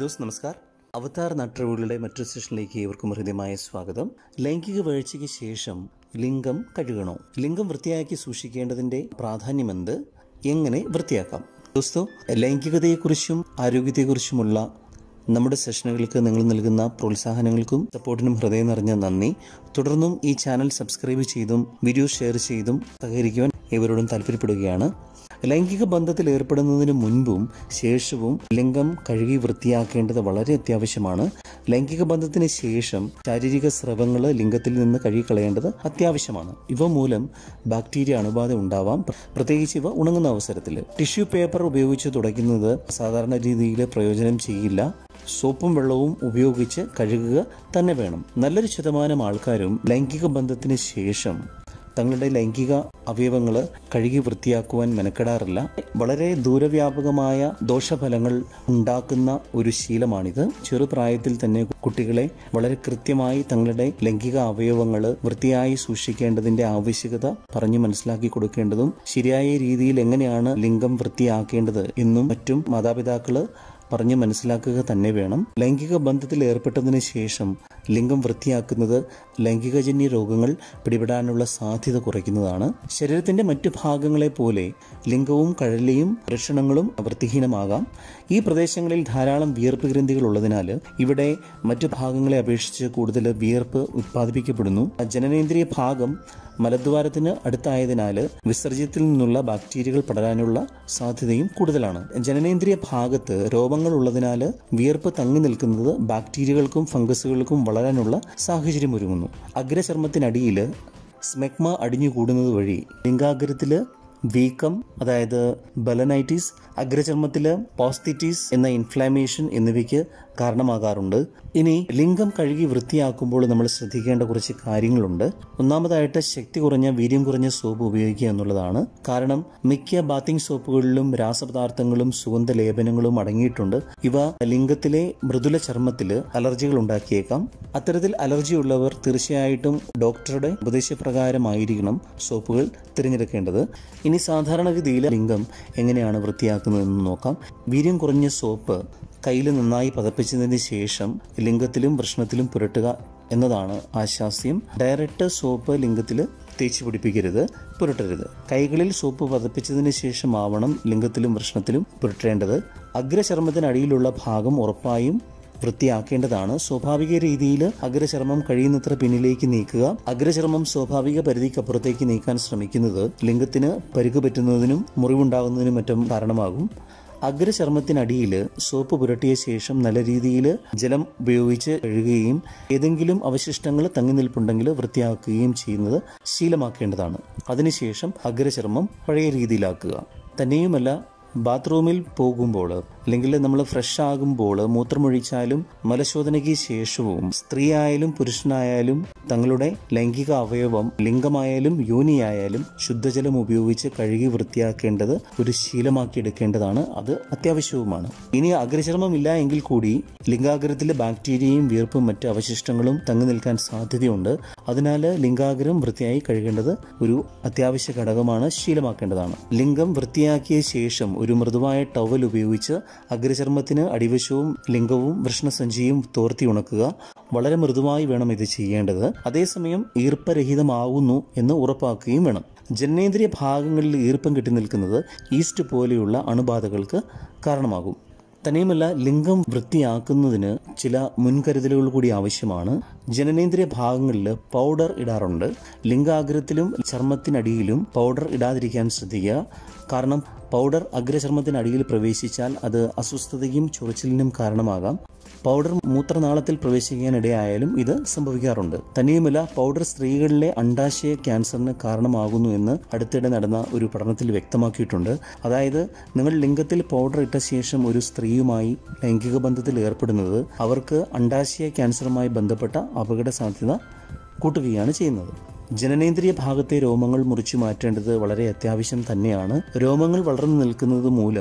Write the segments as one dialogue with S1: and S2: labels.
S1: those നമസ്കാർ അവതാർ നാട്ടറിവുകളുടെ മറ്റൊരു സെഷനിലേക്ക് ഏവർക്കും ഹൃദ്യമായ സ്വാഗതം ലൈംഗിക വീഴ്ചയ്ക്ക് ശേഷം ലിംഗം കഴുകണോ ലിംഗം വൃത്തിയാക്കി സൂക്ഷിക്കേണ്ടതിന്റെ പ്രാധാന്യമെന്ത് എങ്ങനെ വൃത്തിയാക്കാം ദോസ്തോ ലൈംഗികതയെക്കുറിച്ചും ആരോഗ്യത്തെക്കുറിച്ചുമുള്ള നമ്മുടെ സെഷനുകൾക്ക് നിങ്ങൾ നൽകുന്ന പ്രോത്സാഹനങ്ങൾക്കും സപ്പോർട്ടിനും ഹൃദയം നിറഞ്ഞ നന്ദി തുടർന്നും ഈ ചാനൽ സബ്സ്ക്രൈബ് ചെയ്തും വീഡിയോ ഷെയർ ചെയ്തും സഹകരിക്കുവാൻ ഏവരോടും താല്പര്യപ്പെടുകയാണ് ലൈംഗിക ബന്ധത്തിൽ ഏർപ്പെടുന്നതിന് മുൻപും ശേഷവും ലിംഗം കഴുകി വൃത്തിയാക്കേണ്ടത് വളരെ അത്യാവശ്യമാണ് ലൈംഗിക ബന്ധത്തിന് ശേഷം ശാരീരിക സ്രവങ്ങൾ ലിംഗത്തിൽ നിന്ന് കഴുകിക്കളയേണ്ടത് അത്യാവശ്യമാണ് ഇവ മൂലം ബാക്ടീരിയ അണുബാധ ഉണ്ടാവാം പ്ര- പ്രത്യേകിച്ച് ഇവ ഉണങ്ങുന്ന അവസരത്തിൽ ടിഷ്യൂ പേപ്പർ ഉപയോഗിച്ച് തുടയ്ക്കുന്നത് സാധാരണ രീതിയിൽ പ്രയോജനം ചെയ്യില്ല സോപ്പും വെള്ളവും ഉപയോഗിച്ച് കഴുകുക തന്നെ വേണം നല്ലൊരു ശതമാനം ആൾക്കാരും ലൈംഗിക ബന്ധത്തിന് ശേഷം തങ്ങളുടെ ലൈംഗിക അവയവങ്ങൾ കഴുകി വൃത്തിയാക്കുവാൻ മെനക്കെടാറില്ല വളരെ ദൂരവ്യാപകമായ ദോഷഫലങ്ങൾ ഉണ്ടാക്കുന്ന ഒരു ശീലമാണിത് ചെറുപ്രായത്തിൽ തന്നെ കുട്ടികളെ വളരെ കൃത്യമായി തങ്ങളുടെ ലൈംഗിക അവയവങ്ങൾ വൃത്തിയായി സൂക്ഷിക്കേണ്ടതിന്റെ ആവശ്യകത പറഞ്ഞു മനസ്സിലാക്കി കൊടുക്കേണ്ടതും ശരിയായ രീതിയിൽ എങ്ങനെയാണ് ലിംഗം വൃത്തിയാക്കേണ്ടത് എന്നും മറ്റും മാതാപിതാക്കള് പറഞ്ഞ് മനസ്സിലാക്കുക തന്നെ വേണം ലൈംഗിക ബന്ധത്തിൽ ഏർപ്പെട്ടതിന് ശേഷം ലിംഗം വൃത്തിയാക്കുന്നത് ലൈംഗികജന്യ രോഗങ്ങൾ പിടിപെടാനുള്ള സാധ്യത കുറയ്ക്കുന്നതാണ് ശരീരത്തിന്റെ മറ്റു ഭാഗങ്ങളെ പോലെ ലിംഗവും കഴലയും വൃഷണങ്ങളും വൃത്തിഹീനമാകാം ഈ പ്രദേശങ്ങളിൽ ധാരാളം വിയർപ്പ് ഗ്രന്ഥികൾ ഉള്ളതിനാൽ ഇവിടെ മറ്റു ഭാഗങ്ങളെ അപേക്ഷിച്ച് കൂടുതൽ വിയർപ്പ് ഉത്പാദിപ്പിക്കപ്പെടുന്നു ജനനേന്ദ്രിയ ഭാഗം മലദ്വാരത്തിന് അടുത്തായതിനാൽ വിസർജ്യത്തിൽ നിന്നുള്ള ബാക്ടീരിയകൾ പടരാനുള്ള സാധ്യതയും കൂടുതലാണ് ജനനേന്ദ്രിയ ഭാഗത്ത് രോഗങ്ങൾ ഉള്ളതിനാൽ വിയർപ്പ് തങ്ങി നിൽക്കുന്നത് ബാക്ടീരിയകൾക്കും ഫംഗസുകൾക്കും വളരാനുള്ള സാഹചര്യം ഒരുങ്ങുന്നു അഗ്രചർമ്മത്തിനടിയിൽ സ്മെഗ്മ അടിഞ്ഞുകൂടുന്നത് വഴി ലിംഗാഗ്രത്തില് വീക്കം അതായത് ബലനൈറ്റിസ് അഗ്രചർമ്മത്തില് പോസ്തിറ്റീസ് എന്ന ഇൻഫ്ലാമേഷൻ എന്നിവയ്ക്ക് കാരണമാകാറുണ്ട് ഇനി ലിംഗം കഴുകി വൃത്തിയാക്കുമ്പോൾ നമ്മൾ ശ്രദ്ധിക്കേണ്ട കുറച്ച് കാര്യങ്ങളുണ്ട് ഒന്നാമതായിട്ട് ശക്തി കുറഞ്ഞ വീര്യം കുറഞ്ഞ സോപ്പ് ഉപയോഗിക്കുക എന്നുള്ളതാണ് കാരണം മിക്ക ബാത്തിങ് സോപ്പുകളിലും രാസപദാർത്ഥങ്ങളും സുഗന്ധ ലേപനങ്ങളും അടങ്ങിയിട്ടുണ്ട് ഇവ ലിംഗത്തിലെ മൃദുല ചർമ്മത്തിൽ അലർജികൾ ഉണ്ടാക്കിയേക്കാം അത്തരത്തിൽ അലർജി ഉള്ളവർ തീർച്ചയായിട്ടും ഡോക്ടറുടെ ഉപദേശപ്രകാരമായിരിക്കണം സോപ്പുകൾ തിരഞ്ഞെടുക്കേണ്ടത് ഇനി സാധാരണഗതിയിൽ ലിംഗം എങ്ങനെയാണ് വൃത്തിയാക്കുന്നതെന്ന് നോക്കാം വീര്യം കുറഞ്ഞ സോപ്പ് കയ്യിൽ നന്നായി പതപ്പിച്ചതിന് ശേഷം ലിംഗത്തിലും വൃഷ്ണത്തിലും പുരട്ടുക എന്നതാണ് ആശാസ്യം ഡയറക്റ്റ് സോപ്പ് ലിംഗത്തിൽ തേച്ച് പിടിപ്പിക്കരുത് പുരട്ടരുത് കൈകളിൽ സോപ്പ് പതപ്പിച്ചതിന് ശേഷമാവണം ലിംഗത്തിലും വൃഷ്ണത്തിലും പുരട്ടേണ്ടത് അഗ്രചർമ്മത്തിനടിയിലുള്ള ഭാഗം ഉറപ്പായും വൃത്തിയാക്കേണ്ടതാണ് സ്വാഭാവിക രീതിയിൽ അഗ്രചർമ്മം കഴിയുന്നത്ര പിന്നിലേക്ക് നീക്കുക അഗ്രചർമ്മം സ്വാഭാവിക പരിധിക്കപ്പുറത്തേക്ക് നീക്കാൻ ശ്രമിക്കുന്നത് ലിംഗത്തിന് പരുക്ക് പറ്റുന്നതിനും മുറിവുണ്ടാകുന്നതിനും മറ്റും കാരണമാകും അഗ്രചർമ്മത്തിനടിയിൽ സോപ്പ് പുരട്ടിയ ശേഷം നല്ല രീതിയിൽ ജലം ഉപയോഗിച്ച് കഴുകുകയും ഏതെങ്കിലും അവശിഷ്ടങ്ങൾ തങ്ങി നിൽപ്പുണ്ടെങ്കിൽ വൃത്തിയാക്കുകയും ചെയ്യുന്നത് ശീലമാക്കേണ്ടതാണ് അതിനുശേഷം അഗ്രചർമ്മം പഴയ രീതിയിലാക്കുക തന്നെയുമല്ല ബാത്റൂമിൽ പോകുമ്പോൾ അല്ലെങ്കിൽ നമ്മൾ ഫ്രഷ് ആകുമ്പോൾ മൂത്രമൊഴിച്ചാലും മലശോധനയ്ക്ക് ശേഷവും സ്ത്രീ ആയാലും പുരുഷനായാലും തങ്ങളുടെ ലൈംഗിക അവയവം ലിംഗമായാലും യോനിയായാലും ശുദ്ധജലം ഉപയോഗിച്ച് കഴുകി വൃത്തിയാക്കേണ്ടത് ഒരു ശീലമാക്കി എടുക്കേണ്ടതാണ് അത് അത്യാവശ്യവുമാണ് ഇനി അഗ്രചർമ്മം ഇല്ല എങ്കിൽ കൂടി ലിംഗാഗ്രത്തിലെ ബാക്ടീരിയയും വീർപ്പും മറ്റ് അവശിഷ്ടങ്ങളും തങ്ങി നിൽക്കാൻ സാധ്യതയുണ്ട് അതിനാൽ ലിംഗാഗ്രം വൃത്തിയായി കഴുകേണ്ടത് ഒരു അത്യാവശ്യ ഘടകമാണ് ശീലമാക്കേണ്ടതാണ് ലിംഗം വൃത്തിയാക്കിയ ശേഷം ഒരു മൃദുവായ ടവൽ ഉപയോഗിച്ച് അഗ്രചർമ്മത്തിന് അടിവശവും ലിംഗവും വൃഷ്ണസഞ്ചിയും തോർത്തി ഉണക്കുക വളരെ മൃദുവായി വേണം ഇത് ചെയ്യേണ്ടത് അതേസമയം ഈർപ്പരഹിതമാവുന്നു എന്ന് ഉറപ്പാക്കുകയും വേണം ജനനേന്ദ്രിയ ഭാഗങ്ങളിൽ ഈർപ്പം കെട്ടി നിൽക്കുന്നത് ഈസ്റ്റ് പോലെയുള്ള അണുബാധകൾക്ക് കാരണമാകും തന്നെയുമല്ല ലിംഗം വൃത്തിയാക്കുന്നതിന് ചില മുൻകരുതലുകൾ കൂടി ആവശ്യമാണ് ജനനേന്ദ്രിയ ഭാഗങ്ങളിൽ പൗഡർ ഇടാറുണ്ട് ലിംഗാഗ്രത്തിലും ചർമ്മത്തിനടിയിലും പൗഡർ ഇടാതിരിക്കാൻ ശ്രദ്ധിക്കുക കാരണം പൗഡർ അഗ്രചർമ്മത്തിനടിയിൽ പ്രവേശിച്ചാൽ അത് അസ്വസ്ഥതയും ചൊറിച്ചിലിനും കാരണമാകാം പൗഡർ മൂത്രനാളത്തിൽ പ്രവേശിക്കാനിടയായാലും ഇത് സംഭവിക്കാറുണ്ട് തന്നെയുമല്ല പൗഡർ സ്ത്രീകളിലെ അണ്ടാശയ ക്യാൻസറിന് കാരണമാകുന്നു എന്ന് അടുത്തിടെ നടന്ന ഒരു പഠനത്തിൽ വ്യക്തമാക്കിയിട്ടുണ്ട് അതായത് നിങ്ങൾ ലിംഗത്തിൽ പൗഡർ ഇട്ട ശേഷം ഒരു സ്ത്രീയുമായി ലൈംഗിക ബന്ധത്തിൽ ഏർപ്പെടുന്നത് അവർക്ക് അണ്ടാശയ ക്യാൻസറുമായി ബന്ധപ്പെട്ട അപകട സാധ്യത കൂട്ടുകയാണ് ചെയ്യുന്നത് ജനനേന്ദ്രിയ ഭാഗത്തെ രോമങ്ങൾ മുറിച്ചു മാറ്റേണ്ടത് വളരെ അത്യാവശ്യം തന്നെയാണ് രോമങ്ങൾ വളർന്നു നിൽക്കുന്നത് മൂലം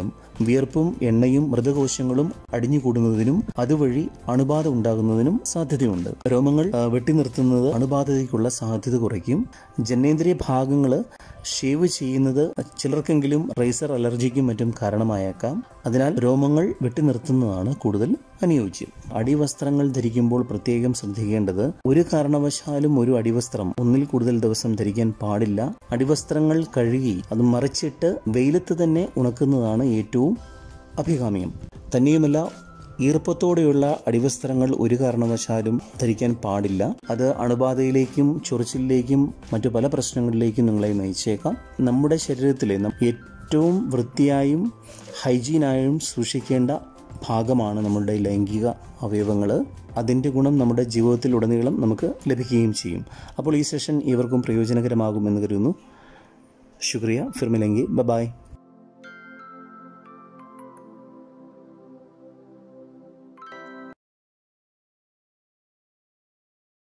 S1: വിയർപ്പും എണ്ണയും മൃതകോശങ്ങളും അടിഞ്ഞുകൂടുന്നതിനും അതുവഴി അണുബാധ ഉണ്ടാകുന്നതിനും സാധ്യതയുണ്ട് രോമങ്ങൾ ആ, വെട്ടി നിർത്തുന്നത് അണുബാധയ്ക്കുള്ള സാധ്യത കുറയ്ക്കും ജനേന്ദ്രിയ ഭാഗങ്ങൾ ഷേവ് ചെയ്യുന്നത് ചിലർക്കെങ്കിലും റേസർ അലർജിക്കും മറ്റും കാരണമായേക്കാം അതിനാൽ രോമങ്ങൾ വെട്ടി നിർത്തുന്നതാണ് കൂടുതൽ അനുയോജ്യം അടിവസ്ത്രങ്ങൾ ധരിക്കുമ്പോൾ പ്രത്യേകം ശ്രദ്ധിക്കേണ്ടത് ഒരു കാരണവശാലും ഒരു അടിവസ്ത്രം ഒന്നിൽ കൂടുതൽ ദിവസം ധരിക്കാൻ പാടില്ല അടിവസ്ത്രങ്ങൾ കഴുകി അത് മറിച്ചിട്ട് വെയിലത്ത് തന്നെ ഉണക്കുന്നതാണ് ഏറ്റവും അഭികാമ്യം തന്നെയുമല്ല ഈർപ്പത്തോടെയുള്ള അടിവസ്ത്രങ്ങൾ ഒരു കാരണവശാലും ധരിക്കാൻ പാടില്ല അത് അണുബാധയിലേക്കും ചൊറിച്ചിലിലേക്കും മറ്റു പല പ്രശ്നങ്ങളിലേക്കും നിങ്ങളെ നയിച്ചേക്കാം നമ്മുടെ ശരീരത്തിലെ നം- ഏറ്റവും വൃത്തിയായും ഹൈജീനായും സൂക്ഷിക്കേണ്ട ഭാഗമാണ് നമ്മളുടെ ലൈംഗിക അവയവങ്ങൾ അതിൻ്റെ ഗുണം നമ്മുടെ ജീവിതത്തിൽ ഉടനീളം നമുക്ക് ലഭിക്കുകയും ചെയ്യും അപ്പോൾ ഈ സെഷൻ ഇവർക്കും പ്രയോജനകരമാകുമെന്ന് കരുതുന്നു ശുക്രിയ ഫിർമിലെങ്കി ബ ബായ്